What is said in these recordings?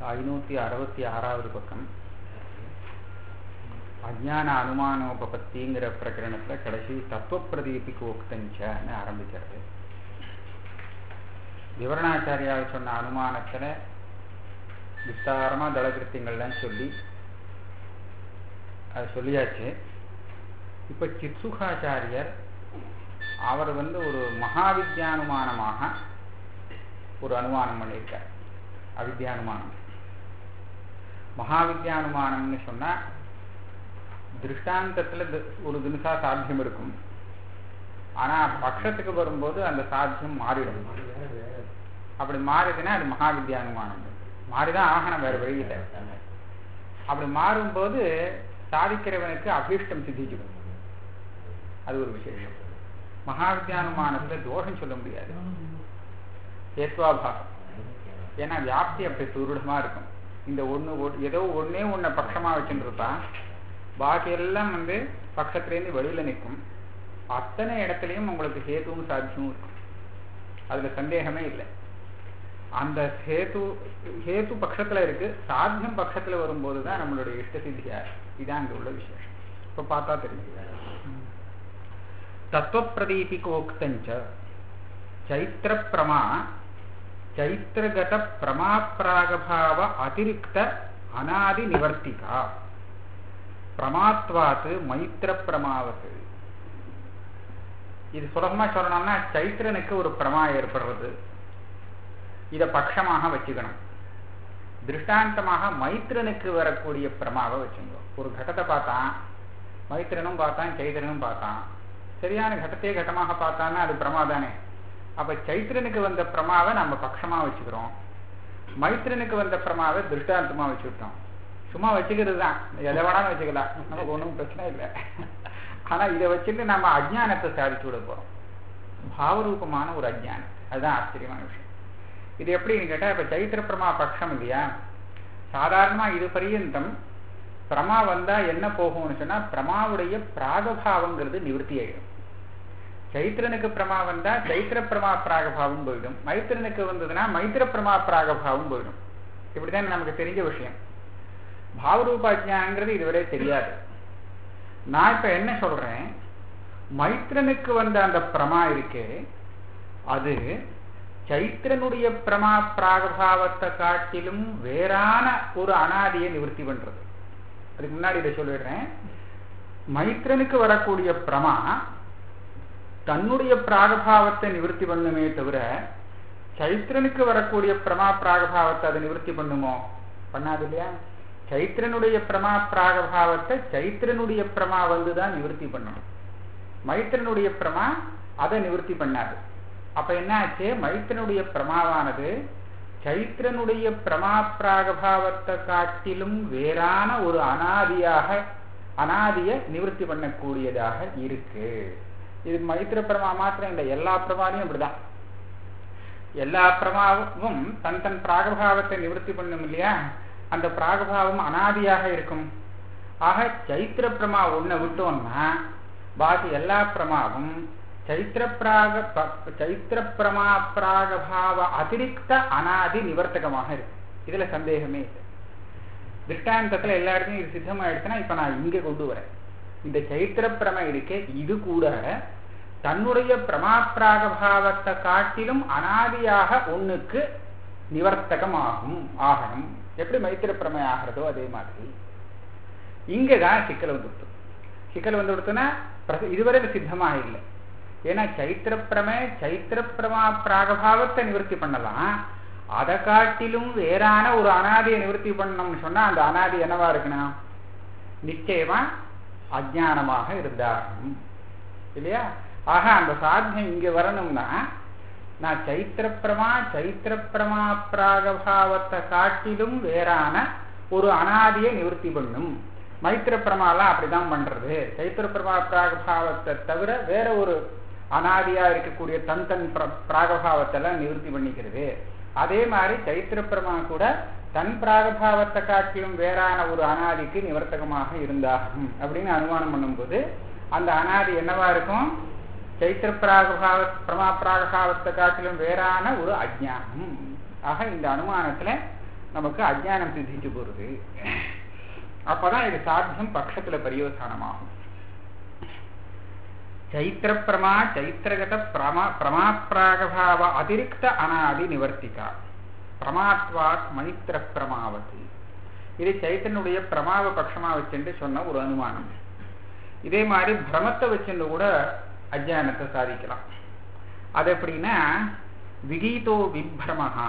ஐநூற்றி அறுபத்தி ஆறாவது பக்கம் அஜ்ஞான அனுமானோபபத்திங்கிற பிரகரணத்தில் கடைசி தத்துவ பிரதீபிக்கு உக்தஞ்சன்னு ஆரம்பிக்கிறது விவரணாச்சாரியால் சொன்ன அனுமானத்தில் விஸ்தாரமாக தளகிருத்தியங்கள்லாம் சொல்லி அது சொல்லியாச்சு இப்போ சித்சுகாச்சாரியர் அவர் வந்து ஒரு மகாவித்யானுமானமாக ஒரு அனுமானம் பண்ணியிருக்கார் அவித்யானுமானம் மகாவித்யானுமானம்னு சொன்னால் திருஷ்டாந்தத்தில் ஒரு தினசா சாத்தியம் இருக்கும் ஆனால் பட்சத்துக்கு வரும்போது அந்த சாத்தியம் மாறிடும் அப்படி மாறுதுன்னா அது மகாவித்யானுமானம் மாறிதான் ஆகணும் வேற வழி இல்லை அப்படி மாறும்போது சாதிக்கிறவனுக்கு அபீஷ்டம் சித்திச்சிடும் அது ஒரு விசேஷம் மகாவித்யானுமானத்துல தோஷம் சொல்ல முடியாது ஏத்வாபாகம் ஏன்னா வியாப்தி அப்படி துருடமா இருக்கும் இந்த ஒண்ணு ஏதோ ஒன்னே ஒன்ன பட்சமா வச்சுட்டு இருப்பான் பாக்கி எல்லாம் வந்து பக்கத்துலேருந்து வெளியில நிற்கும் அத்தனை இடத்துலையும் உங்களுக்கு ஹேத்துவும் சாத்தியமும் இருக்கும் அதுல சந்தேகமே இல்லை அந்த ஹேத்து ஹேத்து பட்சத்துல இருக்கு சாத்தியம் பட்சத்துல வரும்போது தான் நம்மளுடைய இஷ்ட சித்தியா இதான் அங்க உள்ள விசேஷம் இப்ப பார்த்தா தெரியுது தத்துவ பிரதீபிகோக்தஞ்ச சைத்திர பிரமா ಚೈತ್ರಗತ ಪ್ರಮಾಪ್ರಾಗಭಾವ ಅತಿರಿಕ್ತ ಅನಾದಿ ನಿವರ್ತಿಕಾ பிரமாத்வாத்து மைத்திர பிரமாவத்து இது சுலபமா சொல்லணும்னா சைத்திரனுக்கு ஒரு பிரமா ஏற்படுறது இதை பட்சமாக வச்சுக்கணும் திருஷ்டாந்தமாக மைத்திரனுக்கு வரக்கூடிய பிரமாவை வச்சுங்க ஒரு கடத்தை பார்த்தான் மைத்திரனும் பார்த்தான் சைத்திரனும் பார்த்தான் சரியான கடத்தையே கட்டமாக பார்த்தான்னா அது பிரமா தானே அப்ப சைத்திரனுக்கு வந்த பிரமாவை நம்ம பட்சமா வச்சுக்கிறோம் மைத்திரனுக்கு வந்த பிரமாவை திருஷ்டாந்தமா வச்சுக்கிட்டோம் சும்மா வச்சுக்கிறது தான் எதை வேணாலும் வச்சுக்கலாம் நமக்கு ஒன்றும் பிரச்சனை இல்லை ஆனா இதை வச்சுட்டு நம்ம அஜ்ஞானத்தை சாதிச்சு விட போறோம் பாவரூபமான ஒரு அஜ்ஞானம் அதுதான் ஆச்சரியமான விஷயம் இது எப்படின்னு கேட்டா இப்ப சைத்திர பிரமா பட்சம் இல்லையா சாதாரணமா இது பரியந்தம் பிரமா வந்தா என்ன போகும்னு சொன்னா பிரமாவுடைய பிராகபாவங்கிறது நிவர்த்தி ஆயிடும் சைத்திரனுக்கு பிரமா வந்தா சைத்திர பிரமா பிராகபாவம் போயிடும் மைத்திரனுக்கு வந்ததுன்னா மைத்திர பிரமா பிராகபாவம் போயிடும் இப்படிதான் நமக்கு தெரிஞ்ச விஷயம் பாவரூபாஜ்யாங்கிறது இதுவரை தெரியாது நான் இப்ப என்ன சொல்றேன் மைத்திரனுக்கு வந்த அந்த பிரமா இருக்கே அது சைத்திரனுடைய பிரமா பிராகபாவத்தை காட்டிலும் வேறான ஒரு அனாதியை நிவர்த்தி பண்றது அதுக்கு முன்னாடி இதை சொல்லிடுறேன் மைத்திரனுக்கு வரக்கூடிய பிரமா தன்னுடைய பிராகபாவத்தை நிவர்த்தி பண்ணுமே தவிர சைத்திரனுக்கு வரக்கூடிய பிரமா பிராகபாவத்தை அதை நிவர்த்தி பண்ணுமோ பண்ணாது இல்லையா சைத்திரனுடைய பிரமா பிராகபாவத்தை சைத்திரனுடைய பிரமா வந்துதான் நிவர்த்தி பண்ணணும் மைத்திரனுடைய பிரமா அதை நிவர்த்தி பண்ணாது அப்ப என்ன ஆச்சு மைத்திரனுடைய பிரமாவானது சைத்திரனுடைய பிரமா பிராகபாவத்தை காட்டிலும் வேறான ஒரு அனாதியாக அனாதிய நிவர்த்தி பண்ணக்கூடியதாக இருக்கு இது மைத்திர பிரமா மாத்திரம் இல்லை எல்லா பிரமாவையும் இப்படிதான் எல்லா பிரமாவும் தன் தன் பிராகபாவத்தை நிவர்த்தி பண்ணும் இல்லையா அந்த பிராகபாவம் அனாதியாக இருக்கும் ஆக சைத்திர பிரமா ஒன்ன விட்டோம்னா பாக்கி எல்லா பிரமாவும் சைத்திர பிராக சைத்திர பிரமா பிராகபாவ அதிரிக்த அனாதி நிவர்த்தகமாக இருக்கு இதுல சந்தேகமே இல்லை திருஷ்டாந்தத்துல எல்லா இடத்துலையும் இது சித்தமாயிடுச்சுன்னா இப்ப நான் இங்க கொண்டு வரேன் இந்த சைத்திர பிரம இருக்கே இது கூட தன்னுடைய பிரமாப்பிராகபாவத்தை காட்டிலும் அனாதியாக ஒண்ணுக்கு நிவர்த்தகமாகும் ஆகணும் எப்படி மைத்திர பிரமை ஆகிறதோ அதே மாதிரி இங்கதான் சிக்கல் வந்துடுத்து சிக்கல் வந்து கொடுத்தோன்னா இதுவரை சித்தமாக இல்லை ஏன்னா சைத்திர பிரமை சைத்திர பிரமா பிராகபாவத்தை நிவர்த்தி பண்ணலாம் அதை காட்டிலும் வேறான ஒரு அனாதியை நிவர்த்தி பண்ணணும்னு சொன்னா அந்த அனாதி என்னவா இருக்கணும் நிச்சயமா அஜானமாக இருந்தாகும் இல்லையா ஆக அந்த சாத்தியம் இங்க வரணும்னா நான் சைத்திர பிரமா சைத்திர பிரமா பிராகபாவத்தை காட்டிலும் வேறான ஒரு அனாதியை நிவர்த்தி பண்ணும் மைத்திர பிரமாலாம் அப்படிதான் பண்றது சைத்திர பிரமா பிராகபாவத்தை தவிர வேற ஒரு அனாதியா இருக்கக்கூடிய தன் தன் பிராகபாவத்தை எல்லாம் நிவர்த்தி பண்ணிக்கிறது அதே மாதிரி சைத்திர பிரமா கூட தன் பிராகபாவத்தை காட்டிலும் வேறான ஒரு அனாதிக்கு நிவர்த்தகமாக இருந்தாகும் அப்படின்னு அனுமானம் பண்ணும்போது அந்த அனாதி என்னவா இருக்கும் சைத்திர பிராகபாவ பிரமா பிராகபாவத்தை காட்டிலும் வேறான ஒரு அஜ்ஞானம் ஆக இந்த அனுமானத்துல நமக்கு அஜ்ஞானம் சித்திச்சு போறது அப்பதான் இது சாத்தியம் பட்சத்துல பரியோசானமாகும் ಚೈತ್ರ ಪ್ರಮಾ ಚೈತ್ರಗತ ಪ್ರಮಾ ಪ್ರಮಾಪ್ರಾಗಭಾವ ಅತಿರಿಕ್ತ ಅನಾದಿ ನಿವರ್ತಿಕ பிரமாத்வாத் மைத்திர பிரமாவதி இது சைத்தனுடைய பிரமாவ பட்சமா வச்சுட்டு சொன்ன ஒரு அனுமானம் இதே மாதிரி பிரமத்தை வச்சுட்டு கூட அஜானத்தை சாதிக்கலாம் அது எப்படின்னா விகீதோ விப்ரமஹா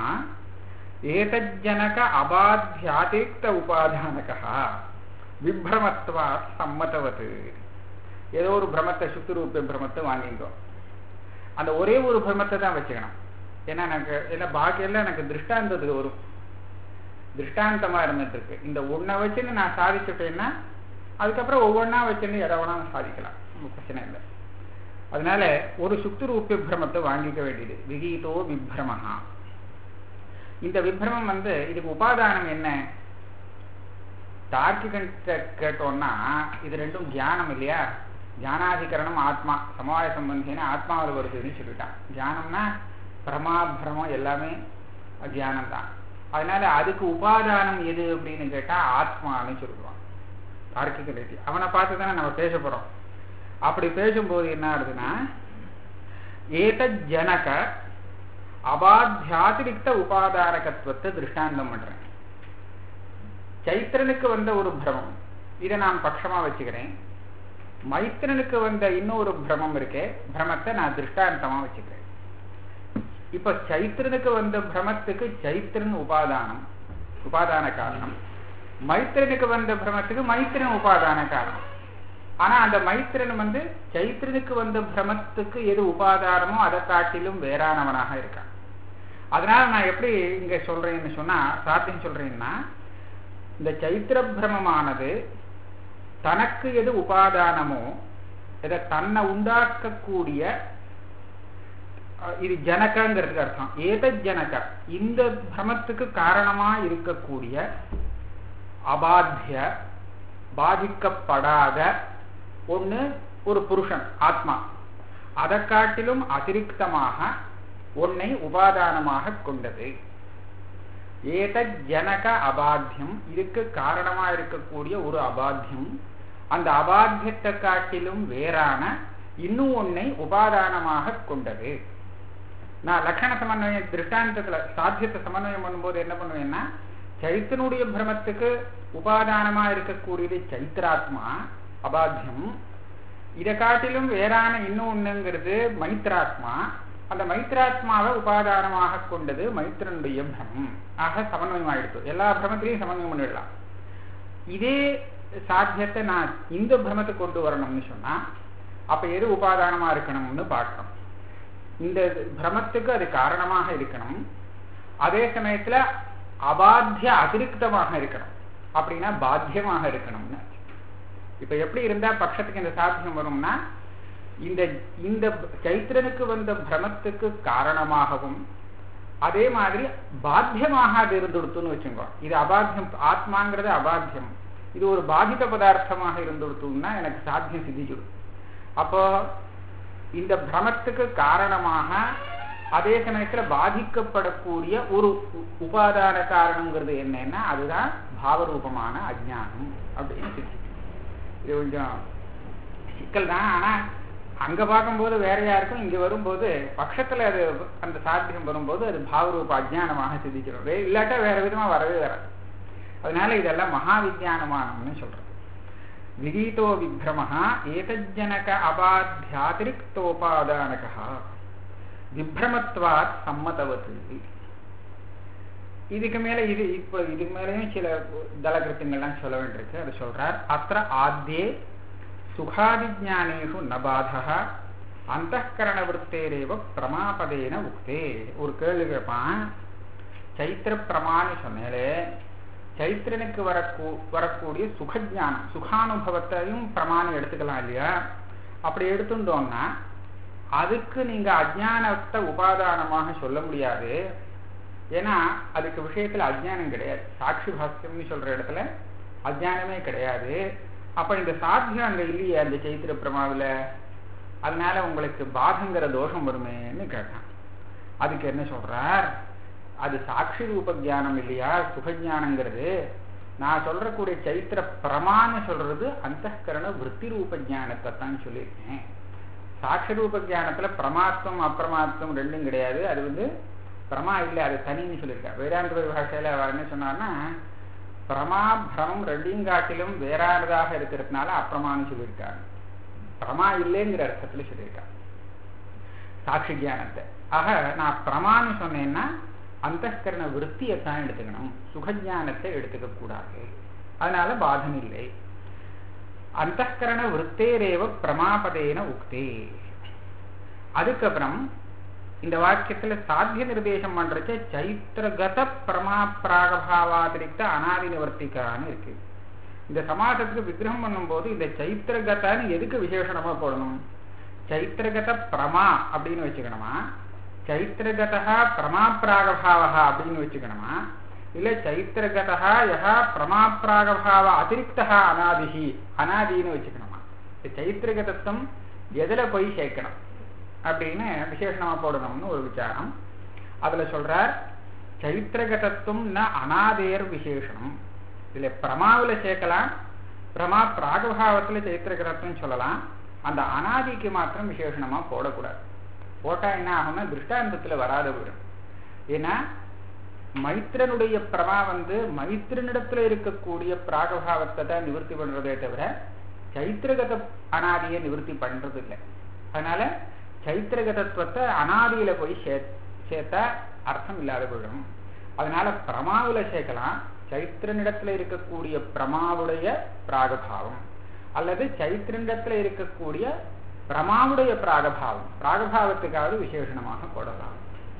ஏதஜனக அபாத்தியாதிரிக்த உபாதானகா விப்ரமத்வா சம்மதவத்து ஏதோ ஒரு பிரமத்தை சுத்துரூப பிரமத்தை வாங்கிக்கோ அந்த ஒரே ஒரு பிரமத்தை தான் வச்சுக்கணும் ஏன்னா எனக்கு ஏன்னா பாக்கியெல்லாம் எனக்கு திருஷ்டாந்தத்துக்கு வரும் திருஷ்டாந்தமா இருந்துட்டு இருக்கு இந்த ஒன்றை வச்சுன்னு நான் சாதிச்சுட்டேன்னா அதுக்கப்புறம் ஒவ்வொன்றா வச்சுன்னு எதை வேணாலும் சாதிக்கலாம் பிரச்சனை இல்லை அதனால ஒரு சுக்திரூபிய பிரமத்தை வாங்கிக்க வேண்டியது விகீதோ விப்ரமஹா இந்த விப்ரமம் வந்து இதுக்கு உபாதானம் என்ன தார்க்கிகன்ட்ட கேட்டோம்னா இது ரெண்டும் தியானம் இல்லையா தியானாதிகரணம் ஆத்மா சமவாய சம்பந்தின ஆத்மாவில் வருதுன்னு சொல்லிட்டான் தியானம்னா பிரமாபிரமம் எல்லாமே தியானம் தான் அதனால அதுக்கு உபாதானம் எது அப்படின்னு கேட்டா ஆத்மான்னு சொல்லுவான் தார்க்கிக ரீதி அவனை பார்த்து தானே நம்ம பேச போறோம் அப்படி பேசும்போது என்ன ஆகுதுன்னா ஏத ஜனக அபாத்தியாதிரிக்த உபாதாரகத்துவத்தை திருஷ்டாந்தம் பண்றேன் சைத்திரனுக்கு வந்த ஒரு பிரமம் இதை நான் பட்சமா வச்சுக்கிறேன் மைத்திரனுக்கு வந்த இன்னொரு பிரமம் இருக்கே பிரமத்தை நான் திருஷ்டாந்தமா வச்சுக்கிறேன் இப்ப சைத்திரனுக்கு வந்த பிரமத்துக்கு சைத்திரன் உபாதானம் உபாதான காரணம் மைத்திரனுக்கு வந்த பிரமத்துக்கு மைத்திரன் உபாதான காரணம் ஆனா அந்த மைத்திரன் வந்து சைத்திரனுக்கு வந்த பிரமத்துக்கு எது உபாதானமோ அதை காட்டிலும் வேறானவனாக இருக்கான் அதனால நான் எப்படி இங்க சொல்றேன்னு சொன்னா சாத்தியம் சொல்றேன்னா இந்த சைத்திர பிரமமானது தனக்கு எது உபாதானமோ இதை தன்னை உண்டாக்கக்கூடிய இது ஜனகங்கிறதுக்கு அர்த்தம் ஏத ஜனக இந்த பிரமத்துக்கு காரணமா இருக்கக்கூடிய அபாத்திய பாதிக்கப்படாத ஒண்ணு ஒரு புருஷன் ஆத்மா அதை காட்டிலும் அதிருப்தமாக ஒன்னை உபாதானமாக கொண்டது ஏத ஜனக அபாத்தியம் இதுக்கு காரணமா இருக்கக்கூடிய ஒரு அபாத்தியம் அந்த அபாத்தியத்தை காட்டிலும் வேறான இன்னும் ஒன்னை உபாதானமாக கொண்டது நான் லட்சண சமன்வயம் திருஷ்டாந்தத்துல சாத்தியத்தை சமன்வயம் பண்ணும்போது என்ன பண்ணுவேன்னா சைத்தனுடைய பிரமத்துக்கு உபாதானமா இருக்கக்கூடியது சைத்திராத்மா அபாத்தியம் இதை காட்டிலும் வேறான இன்னும் ஒண்ணுங்கிறது மைத்ராத்மா அந்த மைத்ராத்மாவை உபாதானமாக கொண்டது மைத்திரனுடைய பிரமம் ஆக சமன்வயம் ஆயிடுத்து எல்லா பிரமத்திலையும் சமன்வயம் பண்ணிடலாம் இதே சாத்தியத்தை நான் இந்த பிரமத்தை கொண்டு வரணும்னு சொன்னா அப்ப எது உபாதானமா இருக்கணும்னு பார்க்கணும் இந்த பிரமத்துக்கு அது காரணமாக இருக்கணும் அதே சமயத்துல அபாத்திய அதிருப்தமாக இருக்கணும் அப்படின்னா பாத்தியமாக இருக்கணும்னு இப்ப எப்படி இருந்தா பட்சத்துக்கு இந்த சாத்தியம் வரும்னா இந்த இந்த சைத்திரனுக்கு வந்த பிரமத்துக்கு காரணமாகவும் அதே மாதிரி பாத்தியமாக அது இருந்துடுத்துன்னு வச்சுக்கோ இது அபாத்தியம் ஆத்மாங்கிறது அபாத்தியம் இது ஒரு பாதித பதார்த்தமாக இருந்துடுத்துன்னா எனக்கு சாத்தியம் சித்திச்சுடும் அப்போ இந்த பிரமத்துக்கு காரணமாக அதே சமயத்துல பாதிக்கப்படக்கூடிய ஒரு உபாதான காரணங்கிறது என்னன்னா அதுதான் பாவரூபமான அஜ்ஞானம் அப்படின்னு சித்தி இது கொஞ்சம் சிக்கல் தான் ஆனா அங்க பார்க்கும்போது வேறையா இருக்கும் இங்க வரும்போது பட்சத்துல அது அந்த சாத்தியம் வரும்போது அது பாவரூப அஜ்ஞானமாக சித்திச்சிடும் இல்லாட்டா வேற விதமா வரவே வராது அதனால இதெல்லாம் மகாவிஜானமானம்னு சொல்றது விகீதோ விப்ரமஹா ஏதஜனக அபாத்தியாதிரிக்தோபாதானகா விப்ரமத்வாத் சம்மதவத்து இதுக்கு மேல இது இப்ப இதுக்கு மேலேயும் சில தலகிருத்தங்கள்லாம் சொல்ல வேண்டியிருக்கு அது சொல்றார் அத்த ஆத்தியே சுகாதிஜானேஷு நபாதா அந்தகரண விற்பேரேவ பிரமாபதேன உக்தே ஒரு கேள்வி கேட்பான் சைத்திர பிரமான்னு சொன்னாலே சைத்திரனுக்கு வரக்கூ வரக்கூடிய சுகஜானம் சுகானுபவத்தையும் பிரமாணம் எடுத்துக்கலாம் இல்லையா அப்படி எடுத்துட்டோம்னா அதுக்கு நீங்க அஜானத்தை உபாதானமாக சொல்ல முடியாது ஏன்னா அதுக்கு விஷயத்துல அஜ்ஞானம் கிடையாது சாட்சி பாஸ்யம்னு சொல்ற இடத்துல அஜ்ஞானமே கிடையாது அப்ப இந்த சாத்தியம் அங்க இல்லையே அந்த சைத்திர பிரமாவில் அதனால உங்களுக்கு பாதங்கிற தோஷம் வருமேன்னு கேட்டான் அதுக்கு என்ன சொல்றார் அது சாட்சி ரூப ஜானம் இல்லையா சுகஜானங்கிறது நான் சொல்றக்கூடிய சைத்திர பிரமான்னு சொல்றது அந்தகரண விற்பி ரூப ஜானத்தை தான் சொல்லியிருக்கேன் சாட்சி ரூப ஜானத்துல பிரமாத்தம் அப்பிரமாத்தம் ரெண்டும் கிடையாது அது வந்து பிரமா இல்லை அது தனின்னு சொல்லியிருக்காரு வேதாந்த பாஷையில அவர் என்ன சொன்னார்னா பிரமா பிரமம் ரெண்டையும் காட்டிலும் வேறானதாக இருக்கிறதுனால அப்பிரமான்னு சொல்லியிருக்காங்க பிரமா இல்லைங்கிற அர்த்தத்துல சொல்லியிருக்காங்க சாட்சி ஜானத்தை ஆக நான் பிரமான்னு சொன்னேன்னா அந்தகரண விற்த்தியை தான் எடுத்துக்கணும் சுகஜானத்தை எடுத்துக்க கூடாது அதனால பாதம் இல்லை அந்தகரண விற்பேரேவ பிரமாபதேன உக்தே அதுக்கப்புறம் இந்த வாக்கியத்துல சாத்திய நிர்தேசம் பண்றச்ச சைத்திரகத பிரமா பிராகபாவாதிரிக்த அனாதி நிவர்த்திக்கான்னு இருக்கு இந்த சமாசத்துக்கு விக்கிரகம் பண்ணும்போது இந்த சைத்திரகதான்னு எதுக்கு விசேஷணமா போடணும் சைத்திரகத பிரமா அப்படின்னு வச்சுக்கணுமா சைத்திரகதா பிரமா பிராகபாவா அப்படின்னு வச்சுக்கணுமா இல்ல சைத்திரகதா யஹா பிரமா பிராகபாவ அதிருக்தா அனாதிஹி அனாதின்னு வச்சுக்கணுமா இந்த சைத்திரகதத்துவம் எதுல போய் சேர்க்கணும் அப்படின்னு விசேஷணமா போடணும்னு ஒரு விசாரம் அதுல சொல்றார் சைத்திரகதத்துவம் ந அனாதேர் விசேஷனம் இதுல பிரமாவில சேர்க்கலாம் பிரமா பிராகபாவத்துல சைத்திரகதத்துவம் சொல்லலாம் அந்த அனாதிக்கு மாத்திரம் விசேஷணமா போடக்கூடாது போட்டா என்ன ஆகும்னா திருஷ்டாந்தத்துல வராத போயிடும் ஏன்னா மைத்திரனுடைய பிரமா வந்து மைத்திரனிடத்துல இருக்கக்கூடிய பிராகபாவத்தை தான் நிவர்த்தி பண்றதே தவிர சைத்திரகத அனாதியை நிவர்த்தி பண்றது இல்லை அதனால சைத்திரகதத்துவத்தை அனாதியில போய் சே சேர்த்தா அர்த்தம் இல்லாத போயிடும் அதனால பிரமாவுல சேர்க்கலாம் சைத்திரனிடத்துல இருக்கக்கூடிய பிரமாவுடைய பிராகபாவம் அல்லது சைத்திரனிடத்துல இருக்கக்கூடிய பிரமாவுடைய பிராகபாவம் பிராகபாவத்துக்காவது விசேஷணமாக போடலாம்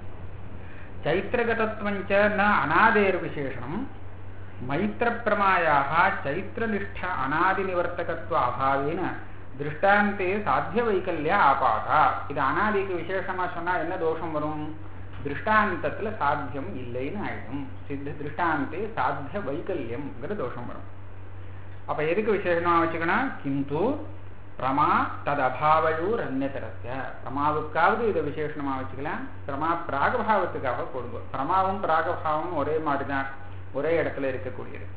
சைத்திரகதத்துவஞ்ச ந அநாதேர் விசேஷனம் மைத்திர பிரமாயாக சைத்திரனிஷ்ட அநாதி நிவர்த்தகத்துவ அபாவேன திருஷ்டாந்தே சாத்திய வைக்கல்ய ஆபாதா இது அனாதிக்கு விசேஷமா சொன்னா என்ன தோஷம் வரும் திருஷ்டாந்தத்துல சாத்தியம் இல்லைன்னு ஆயிடும் சித்த திருஷ்டாந்தே சாத்திய வைக்கல்யம்ங்கிற தோஷம் வரும் அப்ப எதுக்கு விசேஷமா வச்சுக்கணும் கிந்து பிரமா தது அபாவையூர் அந்நதரஸ்ய பிரமாவுக்காவது இதை விசேஷமா வச்சுக்கலாம் பிரமா பிராகபாவத்துக்காக கொடுங்க பிரமாவும் பிராகபாவமும் ஒரே மாதிரிதான் ஒரே இடத்துல இருக்கக்கூடியது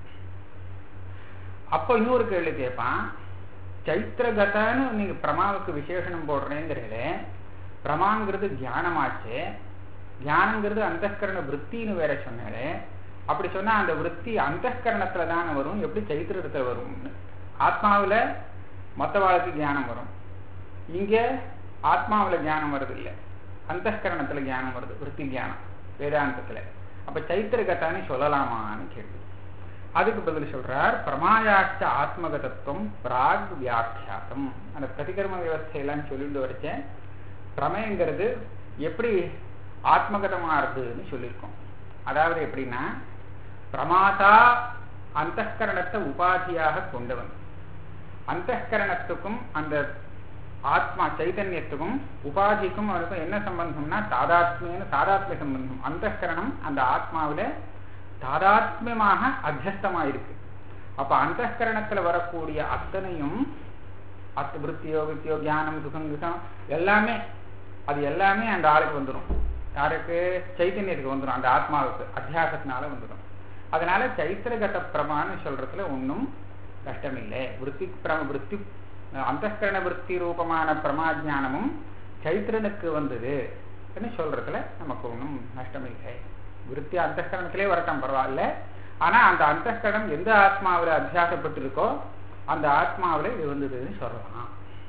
அப்போ இன்னொரு கேள்வி கேட்பான் சைத்திரகதான்னு நீங்க பிரமாவுக்கு விசேஷனம் போடுறேங்கிறத பிரமாங்கிறது தியானமாச்சு தியானங்கிறது அந்தகரண விற்த்தின்னு வேற சொன்னாலே அப்படி சொன்னா அந்த விற்பி அந்தகரணத்துல தானே வரும் எப்படி சைத்திரத்துல வரும்னு ஆத்மாவில மொத்த வாழ்க்கை ஞானம் வரும் இங்க ஆத்மாவில ஞானம் வருது இல்லை அந்தகரணத்துல ஞானம் வருது விற்பி ஞானம் வேதாந்தத்துல அப்ப சைத்திரகத்தான்னு சொல்லலாமான்னு கேள்வி அதுக்கு பதில் சொல்றார் பிரமாயாச்ச ஆத்மகதத்துவம் பிராக் வியாக்கியாத்தம் அந்த பிரதிகர்ம வியவஸ்தையெல்லாம் சொல்லிட்டு வரைச்சேன் பிரமயங்கிறது எப்படி ஆத்மகதமா இருக்குன்னு சொல்லியிருக்கோம் அதாவது எப்படின்னா பிரமாதா அந்தகரணத்தை உபாதியாக கொண்டவன் அந்தகரணத்துக்கும் அந்த ஆத்மா சைதன்யத்துக்கும் உபாதிக்கும் அவருக்கும் என்ன சம்பந்தம்னா தாதாத்மியன்னு தாதாத்மிய சம்பந்தம் அந்தகரணம் அந்த ஆத்மாவில தாதாத்மியமாக அத்தியஸ்தமா இருக்கு அப்ப அந்தகரணத்துல வரக்கூடிய அத்தனையும் அத்து விற்த்தியோ வித்தியோ ஞானம் சுகம் குசம் எல்லாமே அது எல்லாமே அந்த ஆளுக்கு வந்துடும் யாருக்கு சைத்தன்யத்துக்கு வந்துடும் அந்த ஆத்மாவுக்கு அத்தியாசத்தினால வந்துடும் அதனால சைத்திரகத பிரமான்னு சொல்றதுல ஒன்றும் கஷ்டமில்லை விற்பி பிரம விற்பி அந்தகரண விற்பி ரூபமான பிரமாஜானமும் சைத்திரனுக்கு வந்தது சொல்றதுல நமக்கு ஒன்றும் நஷ்டமில்லை விருத்தி அந்தகரணத்திலே வரட்டும் பரவாயில்ல ஆனா அந்த அந்தகரணம் எந்த ஆத்மாவில் அத்தியாசப்பட்டிருக்கோ அந்த ஆத்மாவில் இது வந்ததுன்னு சொல்லலாம்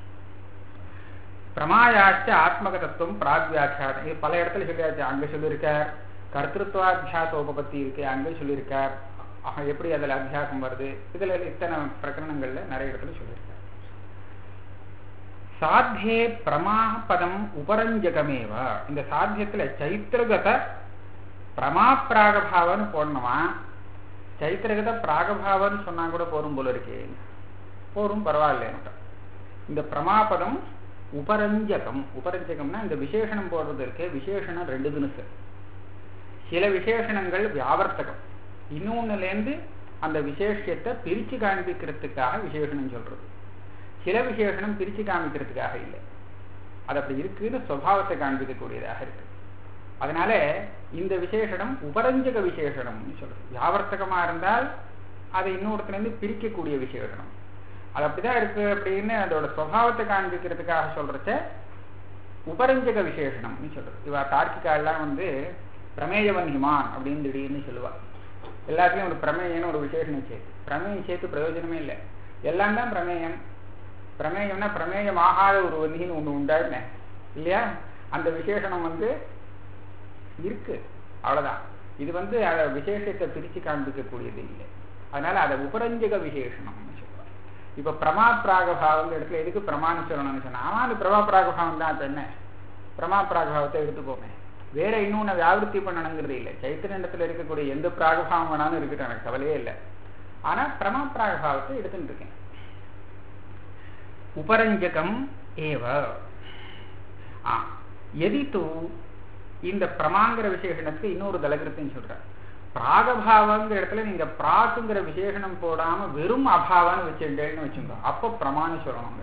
பிரமாயாச்ச ஆத்மகதத்துவம் பிராக்வியாக்கியாதம் இது பல இடத்துல சொல்லியாச்சு அங்க சொல்லியிருக்கார் கர்த்திருவாத்தியாச உபபத்தி இருக்கு அங்க சொல்லியிருக்கார் எப்படி அதுல அத்தியாசம் வருது இதுல இத்தனை பிரகரணங்கள்ல நிறைய இடத்துல சொல்லியிருக்கார் சாத்தியே பிரமாக பதம் உபரஞ்சகமேவ இந்த சாத்தியத்துல சைத்திரகத பிரமா பிராகபாவன்னு போடணுமா சைத்திரகத பிராகபாவன்னு சொன்னா கூட போரும் போல இருக்கே போரும் பரவாயில்ல இந்த பிரமாபதம் உபரஞ்சகம் உபரஞ்சகம்னா இந்த விசேஷனம் போடுறது இருக்கே விசேஷனம் ரெண்டு தினசு சில விசேஷணங்கள் வியாவர்த்தகம் இன்னொன்னுலேருந்து அந்த விசேஷத்தை பிரிச்சு காண்பிக்கிறதுக்காக விசேஷனம் சொல்றது சில விசேஷனம் பிரிச்சு காமிக்கிறதுக்காக இல்லை அது அப்படி இருக்குன்னு சுவாவத்தை காண்பிக்கக்கூடியதாக இருக்கு அதனால இந்த விசேஷனம் உபரஞ்சக விசேஷனம்னு சொல்றது வியாவர்த்தகமா இருந்தால் அதை இன்னொருத்திலிருந்து பிரிக்கக்கூடிய விசேஷனம் அது அப்படிதான் இருக்கு அப்படின்னு அதோட சுவாவத்தை காண்பிக்கிறதுக்காக சொல்றச்ச உபரஞ்சக விசேஷனம்னு சொல்றது இவ தார்க்கிகாலாம் வந்து பிரமேயவன்ஹிமான் அப்படின்னு திடீர்னு சொல்லுவா எல்லாத்துலயும் ஒரு பிரமேயம்னு ஒரு விசேஷனம் சேர்த்து பிரமேயம் சேர்த்து பிரயோஜனமே இல்லை எல்லாம் தான் பிரமேயம் பிரமேயம்னா பிரமேயம் ஆகாத ஒரு வன்னின்னு ஒண்ணு உண்டா என்ன இல்லையா அந்த விசேஷனம் வந்து இருக்கு அவ்வளவுதான் இது வந்து அதை விசேஷத்தை பிரிச்சு காண்பிக்கக்கூடியது இல்லை அதனால அதை உபரஞ்சக விசேஷனம்னு சொல்லுவாங்க இப்ப பிரமா பிராகபாவங்க இடத்துல எதுக்கு பிரமான்னு சொல்லணும்னு சொன்னா ஆமா அது பிரமா பிராகபாவம் தான் இப்ப என்ன பிரமா பிராகபாவத்தை எடுத்துக்கோமே வேற இன்னொன்னு வியாவிருத்தி பண்ணணுங்கிறது இல்லை சைத்திரண்டத்துல இருக்கக்கூடிய எந்த பிராகபாவம் வேணாலும் இருக்கட்டும் எனக்கு கவலையே இல்லை ஆனா பிரமா பிராகபாவத்தை எடுத்துட்டு இருக்கேன் உபரஞ்சகம் ஏவ ஆ எதி தூ இந்த பிரமாங்கிற விசேஷணத்துக்கு இன்னொரு தலகிருத்தின்னு சொல்ற பிராகபாவங்கிற இடத்துல நீங்க பிராக்குங்கிற விசேஷணம் போடாம வெறும் அபாவான்னு வச்சுட்டேன்னு வச்சுங்க அப்ப பிரமாணி சொல்லணும்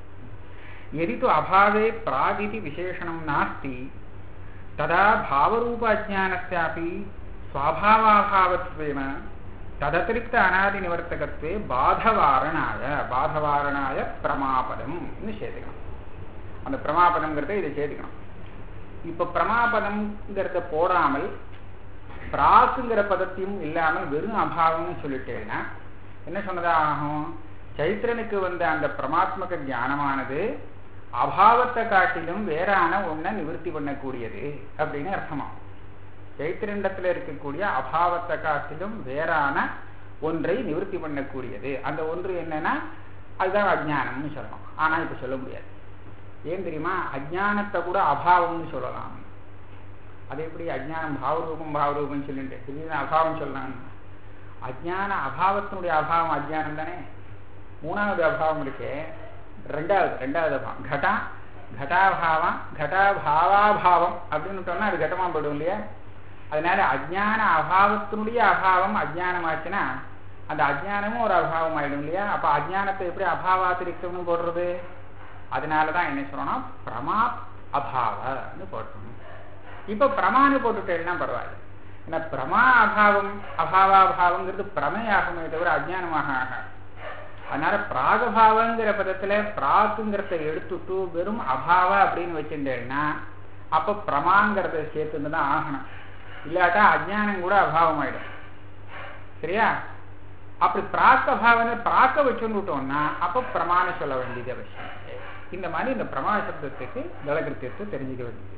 எதி தூ அபாவே பிராகிதி விசேஷணம் நாஸ்தி ததா பாவரூப அஜானஸ்யாபி ஸ்வாபாவாபாவத்வேன தததிரிக்த அனாதி நிவர்த்தகத்வே பாதவாரணாய பாதவாரணாய பிரமாபதம் சேர்த்துக்கணும் அந்த பிரமாபதம்ங்கிறத இதை சேர்த்துக்கணும் இப்ப பிரமாபதம்ங்கிறத போடாமல் பிராக்குங்கிற பதத்தையும் இல்லாமல் வெறும் அபாவம்னு சொல்லிட்டேன்னா என்ன சொன்னதா ஆகும் சைத்திரனுக்கு வந்த அந்த பிரமாத்மக ஞானமானது அபாவத்தை காட்டிலும் வேறான ஒன்றை நிவர்த்தி பண்ணக்கூடியது அப்படின்னு அர்த்தமாகும் சைத்திரண்டத்துல இருக்கக்கூடிய அபாவத்தை காட்டிலும் வேறான ஒன்றை நிவர்த்தி பண்ணக்கூடியது அந்த ஒன்று என்னன்னா அதுதான் அஜ்ஞானம்னு சொல்லணும் ஆனா இப்ப சொல்ல முடியாது ஏன் தெரியுமா அஜ்ஞானத்தை கூட அபாவம்னு சொல்லலாம் அது எப்படி அஜ்ஞானம் பாவரூபம் பாவரூபம் சொல்லிட்டு திடீர்னு அபாவம் சொல்லலாம் அஜ்ஞான அபாவத்தினுடைய அபாவம் அஜ்ஞானம் தானே மூணாவது அபாவம் இருக்கே ரெண்டாவது ரெண்டாவது அபாவம் கடா கட்டாபாவம் கட்டாபாவாபாவம் அப்படின்னு சொன்னா அது கட்டமா போயிடும் இல்லையா அதனால அஜ்ஞான அபாவத்தினுடைய அபாவம் அஜ்ஞானமாச்சுன்னா அந்த அஜ்ஞானமும் ஒரு அபாவம் ஆயிடும் இல்லையா அப்ப அஜ்ஞானத்தை எப்படி அபாவாத்திரிக்தம்னு போடுறது அதனாலதான் என்ன சொல்லணும் பிரமா அபாவன்னு போட்டணும் இப்ப பிரமான்னு போட்டுட்டேன்னா பரவாயில்ல ஏன்னா பிரமா அபாவம் அபாவாபாவங்கிறது பிரமையாகுமே தவிர அஜ்ஞானமாக ஆகாது அதனால பிராகபாவங்கிற பதத்துல பிராக்குங்கிறத எடுத்துட்டு வெறும் அபாவ அப்படின்னு வச்சுட்டேன்னா அப்ப பிரமாங்கிறத சேர்த்துன்னு தான் ஆகணும் இல்லாட்டா அஜ்ஞானம் கூட அபாவம் ஆயிடும் சரியா அப்படி பிராக்க பாவனை பிராக்க வச்சுட்டோம்னா அப்ப பிரமாண சொல்ல வேண்டியது அவசியம் இந்த மாதிரி இந்த பிரமாண சப்தத்துக்கு தலகிருத்தியத்தை தெரிஞ்சுக்க வேண்டியது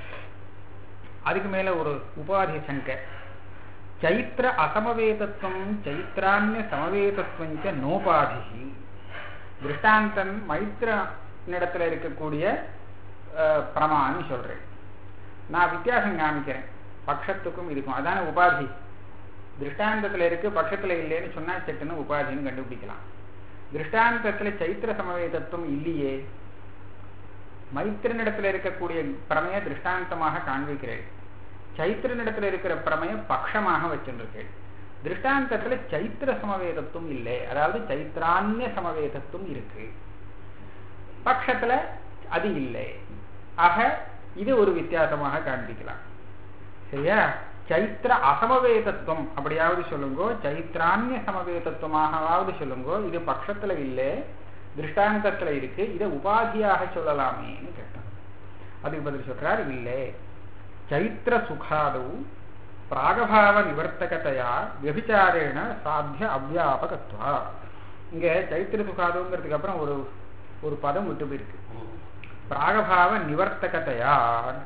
அதுக்கு மேல ஒரு உபாதி சங்கை சைத்திர அசமவேதத்துவம் சைத்திரான்ய சமவேதத்துவம் நோபாதி திருஷ்டாந்தன் மைத்திரனிடத்துல இருக்கக்கூடிய பிரமான்னு சொல்றேன் நான் வித்தியாசம் காமிக்கிறேன் பட்சத்துக்கும் இதுக்கும் அதான உபாதி திருஷ்டாந்தத்துல இருக்கு பட்சத்துல இல்லைன்னு சொன்னா செட்டுன்னு உபாதின்னு கண்டுபிடிக்கலாம் திருஷ்டாந்தத்துல சைத்திர சமவேதத்துவம் இல்லையே மைத்திரனிடத்துல இருக்கக்கூடிய பிரமைய திருஷ்டாந்தமாக காண்பிக்கிறேன் சைத்திரனிடத்துல இருக்கிற பிரமைய பட்சமாக வச்சிருக்கேன் திருஷ்டாந்தத்துல சைத்திர சமவேதத்துவம் இல்லை அதாவது சைத்திரான்ய சமவேதத்துவம் இருக்கு பட்சத்துல அது இல்லை ஆக இது ஒரு வித்தியாசமாக காண்பிக்கலாம் சரியா சைத்திர அசமவேதத்துவம் அப்படியாவது சொல்லுங்கோ சைத்திரான்ய சமவேதத்துவமாகவாவது சொல்லுங்கோ இது பட்சத்துல இல்லை திருஷ்டாந்தத்துல இருக்கு இதை உபாதியாக சொல்லலாமேன்னு கேட்டான் அதுக்கு பதில் சொல்றார் இல்லை சைத்திர சுகாதவு பிராகபாவ நிவர்த்தகத்தையா வியபிச்சாரேன சாத்திய அவ்யாபகத்வா இங்க சைத்திர சுகாதவுங்கிறதுக்கு அப்புறம் ஒரு ஒரு பதம் விட்டு போயிருக்கு பிராகபாவ நிவர்த்தகத்தையா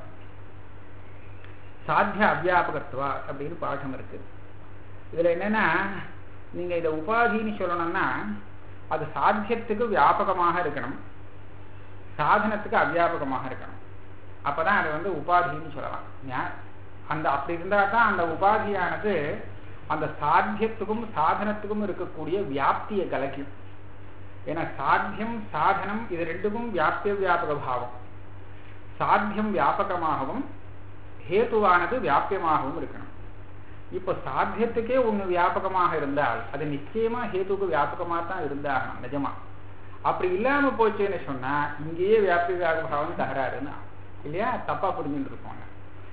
சாத்திய அவ்யாபகத்துவா அப்படின்னு பாடம் இருக்கு இதுல என்னன்னா நீங்க இதை உபாதின்னு சொல்லணும்னா அது சாத்தியத்துக்கு வியாபகமாக இருக்கணும் சாதனத்துக்கு அவ்யாபகமாக இருக்கணும் அப்பதான் அது வந்து உபாதின்னு சொல்லலாம் அந்த அப்படி இருந்தா தான் அந்த உபாதியானது அந்த சாத்தியத்துக்கும் சாதனத்துக்கும் இருக்கக்கூடிய வியாப்தியை கலக்கும் ஏன்னா சாத்தியம் சாதனம் இது ரெண்டுக்கும் வியாப்திய வியாபக பாவம் சாத்தியம் வியாபகமாகவும் ஹேத்துவானது வியாபியமாகவும் இருக்கணும் இப்ப சாத்தியத்துக்கே ஒண்ணு வியாபகமாக இருந்தால் அது நிச்சயமா ஹேத்துக்கு வியாபகமா தான் இருந்தாகணும் நிஜமா அப்படி இல்லாம போச்சுன்னு சொன்னா இங்கேயே வியாபிய வியாபக பாவம் தகராறுன்னு இல்லையா தப்பா புரிஞ்சுட்டு இருப்பாங்க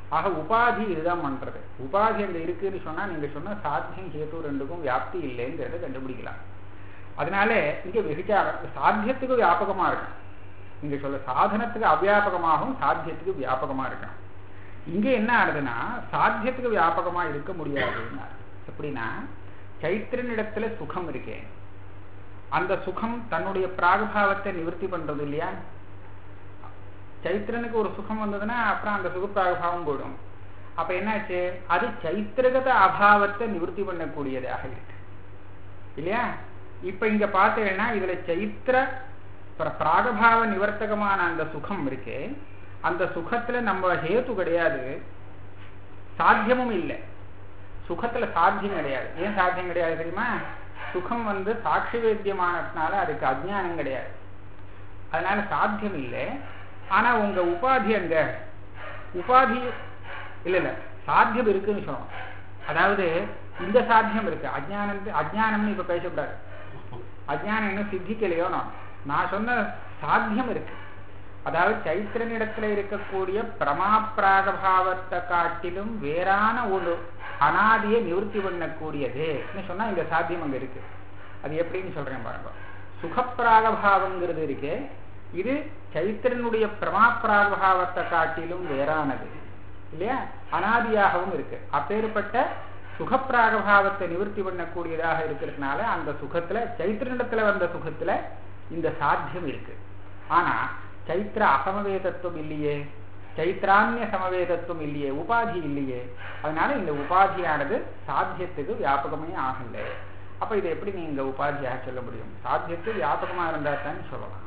ஆக உபாதி இதுதான் பண்றது உபாதி அங்க இருக்குன்னு சொன்னா நீங்க சொன்ன சாத்தியம் ஹேத்து ரெண்டுக்கும் வியாப்தி இல்லைங்கிறத கண்டுபிடிக்கலாம் அதனால இங்க விகிச்சார சாத்தியத்துக்கு வியாபகமா இருக்கும் நீங்க சொல்ல சாதனத்துக்கு அவ்வியாபகமாகவும் சாத்தியத்துக்கு வியாபகமா இருக்கணும் இங்க என்ன ஆகுதுன்னா சாத்தியத்துக்கு வியாபகமா இருக்க முடியாதுன்னா எப்படின்னா சைத்திரனிடத்துல சுகம் இருக்கே அந்த சுகம் தன்னுடைய பிராகபாவத்தை நிவர்த்தி பண்றது இல்லையா சைத்திரனுக்கு ஒரு சுகம் வந்ததுன்னா அப்புறம் அந்த சுக பிராகபாவம் போயிடும் அப்ப என்னாச்சு அது சைத்திரகத அபாவத்தை நிவர்த்தி பண்ணக்கூடியதாக இருக்கு இல்லையா இப்ப இங்க பார்த்தீங்கன்னா இதுல சைத்திர பிராகபாவ நிவர்த்தகமான அந்த சுகம் இருக்கே அந்த சுகத்துல நம்ம ஹேத்து கிடையாது சாத்தியமும் இல்லை சுகத்துல சாத்தியம் கிடையாது ஏன் சாத்தியம் கிடையாது தெரியுமா சுகம் வந்து சாட்சி வேத்தியமானதுனால அதுக்கு அஜ்ஞானம் கிடையாது அதனால சாத்தியம் இல்லை ஆனா உங்க உபாதி அங்க உபாதி இல்ல இல்ல சாத்தியம் இருக்குன்னு சொல்லணும் அதாவது இந்த சாத்தியம் இருக்கு அஜ்ஞானம் அஜ்ஞானம்னு இப்ப பேசக்கூடாது அஜ்ஞானம் இன்னும் சித்திக்கலையோ நான் நான் சொன்ன சாத்தியம் இருக்கு அதாவது சைத்திரனிடத்துல இருக்கக்கூடிய பிரமாப்பிராகபாவத்தை காட்டிலும் வேறான ஒரு அனாதியை நிவர்த்தி பண்ணக்கூடியது சொன்னா இந்த சாத்தியம் அங்க இருக்கு அது எப்படின்னு சொல்றேன் பாருங்க சுகப்பிராகபாவங்கிறது இருக்கு இது சைத்திரனுடைய பிரமாப்பிராகபாவத்தை காட்டிலும் வேறானது இல்லையா அனாதியாகவும் இருக்கு அப்பேற்பட்ட சுகப்பிராகபாவத்தை நிவர்த்தி பண்ணக்கூடியதாக இருக்கிறதுனால அந்த சுகத்துல சைத்திரனிடத்துல வந்த சுகத்துல இந்த சாத்தியம் இருக்கு ஆனா சைத்திர அசமவேதத்துவம் இல்லையே சைத்திரான்ய சமவேதத்துவம் இல்லையே உபாதி இல்லையே அதனால இந்த உபாதியானது சாத்தியத்துக்கு வியாபகமே ஆகல அப்ப இதை எப்படி நீங்க உபாதியாக சொல்ல முடியும் சாத்தியத்துக்கு வியாபகமா இருந்தா தான் சொல்லலாம்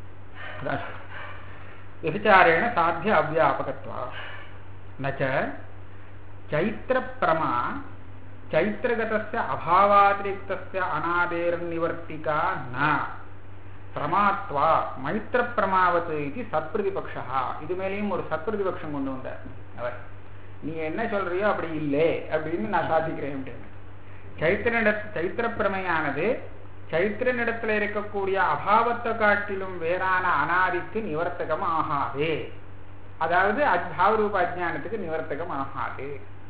விபச்சாரேண சாத்திய அவ்யாபகத்வா நச்ச சைத்திர பிரமா சைத்திரகதஸ்ய அபாவாதிரிக்தஸ்ய அநாதேர்நிவர்த்திகா ந பிரமாத்வா மைத்திர பிரமாவத்து இது சத்பிரதிபக்ஷா இது மேலேயும் ஒரு சத்பிரதிபக்ஷம் கொண்டு வந்தார் அவர் நீ என்ன சொல்றியோ அப்படி இல்லை அப்படின்னு நான் சாதிக்கிறேன் அப்படின்னு சைத்திரனிட சைத்திர பிரமையானது சைத்திரனிடத்துல இருக்கக்கூடிய அபாவத்தை காட்டிலும் வேறான அனாதிக்கு நிவர்த்தகம் ஆகாது அதாவது பாவரூப அஜானத்துக்கு நிவர்த்தகம் ஆகாது